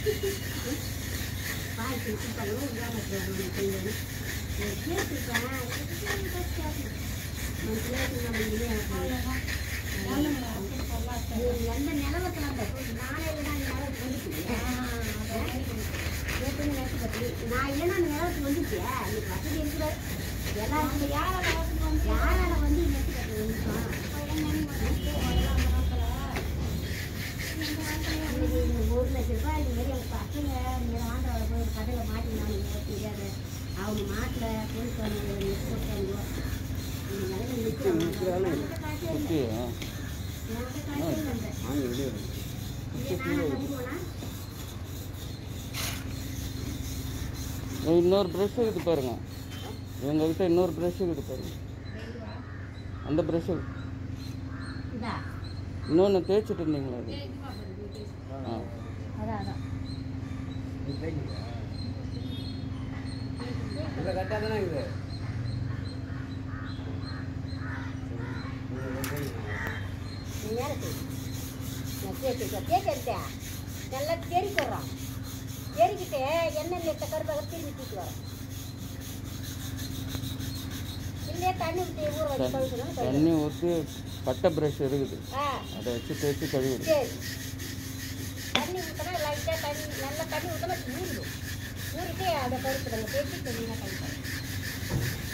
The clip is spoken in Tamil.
பாய் குடிச்சு பண்ணுவோம் கிராமத்தில் செய்யணும் கேட்டுருக்கேன் எந்த நிலவத்தில் அந்த நாளையில தான் நிலவுக்கு வந்துச்சு எப்படி நேற்று பற்றி நான் இல்லைன்னா அந்த நிலவுக்கு வந்துச்சு இன்னைக்கு வசதி இருக்கிற எல்லாருக்கும் யாரால வந்து யாரால வந்து நேற்று பற்றி வந்துட்டோம் இன்னைக்கு இந்த ஒரு லட்ச ரூபாய் இந்த மாதிரி அவங்க பசங்க இந்த ஆண்டவரை போய் ஒரு கடையில் மாட்டினாங்க தெரியாது அவங்க மாட்டில் போலீஸ் வந்து போட்டாங்க இந்த நிலைமை நிற்கிறாங்க குட்டியா வாங்கி வெளியே இன்னொரு ப்ரெஷ் இருக்குது பாருங்க இவங்ககிட்ட இன்னொரு ப்ரெஷ் இருக்குது பாருங்க அந்த ப்ரெஷ் இதா இன்னொன்று தேய்ச்சிட்டு இருந்தீங்களா அது ஆ அதான் அதான் இல்லை கரெக்டாக தானே இருக்குது நீ மேலே போய் நான் கேட்டு கேட்டு நல்லா தெறி போடுறான் தெறிக்கிட்டு எண்ணெய் நெட்ட கருப்பாக திரும்பி தூக்கி வரோம் இல்லையே தண்ணி ஊற்றி ஊற வச்சு கழுவுக்கணும் தண்ணி ஊற்றி பட்டை ப்ரஷ் இருக்குது ஆ அதை வச்சு தேய்ச்சி கழுவிடு சரி தண்ணி ஊற்றினா லைட்டாக தண்ணி நல்லா தண்ணி ஊற்றினா ஊறிடும் ஊறிட்டு அதை கருத்துடுங்க தேய்ச்சி தண்ணியாக கழிப்போம்